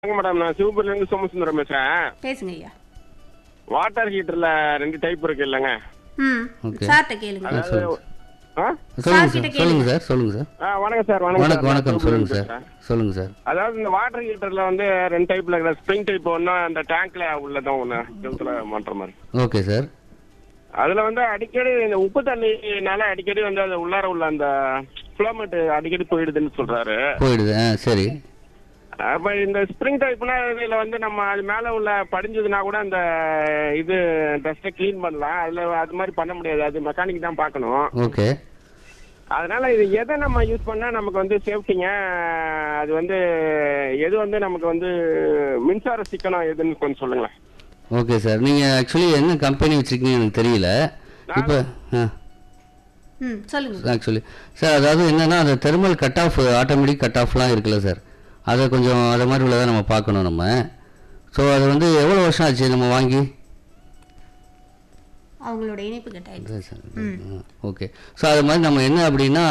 வணக்கம் மேடம் நான் சிவபுரில இருந்து சோமசுந்தரம் பேசுறேன் பேசுங்க ஐயா வாட்டர் ஹீட்டர்ல ரெண்டு டைப் இருக்கு இல்லைங்க ம் Okay. சார்கிட்ட கேளுங்க அதாவது ஆ? சொல்லுங்க கிட்ட சார் சொல்லுங்க சார் சொல்லுங்க சார் ஆ, வணக்கம் சார் வணக்கம் வணக்கம் சார். வணக்கம் நான் சொல்லுங்க சிவபுரில சார் பேசுறேன். சொல்லுங்க சார் அதாவது இந்த வாட்டர் ஹீட்டர்ல வந்து ரெண்டு டைப்ல இருக்குது ஸ்ப்ரிங் டைப் ஒன்று அந்த டேங்க்ல உள்ளதான் ஒன்று கிணத்துல மாட்டுற மாதிரி ஓகே சார் அதுல வந்து அடிக்கடி இந்த உப்பு தண்ணினால அடிக்கடி வந்து அது உள்ளார உள்ள அந்த ஃப்ளோமெட் அடிக்கடி போயிடுதுன்னு சொல்றாரு போயிடுது ஆ சரி அப்ப இந்த ஸ்ப்ரிங் டைப்னா இதுல வந்து நம்ம அது மேல உள்ள படிஞ்சதுன்னா கூட அந்த இது டஸ்ட்டை க்ளீன் பண்ணலாம் அதுல அது மாதிரி பண்ண முடியாது அது மெக்கானிக் தான் பார்க்கணும் ஓகே அதனால இது எதை நம்ம யூஸ் பண்ணா நமக்கு வந்து சேஃப்டிங்க அது வந்து எது வந்து நமக்கு வந்து மின்சார சிக்கனம் எதுன்னு கொஞ்சம் சொல்லுங்களேன் ஓகே சார் நீங்கள் ஆக்சுவலி என்ன கம்பெனி வச்சுருக்கீங்க எனக்கு தெரியல இப்போ ஆ ம் சொல்லுங்க ஆக்சுவலி சார் அதாவது என்னன்னா அந்த thermal cut off automatic cut ஆஃப்லாம் இருக்குல்ல சார் அதை கொஞ்சம் அதை மாதிரி உள்ளதை நம்ம பார்க்கணும் நம்ம ஸோ அது வந்து எவ்வளோ வருஷம் ஆச்சு நம்ம வாங்கி அவங்களோட இணைப்பு கட்டாயிடுச்சு ஓகே ஸோ அது மாதிரி நம்ம என்ன அப்படின்னா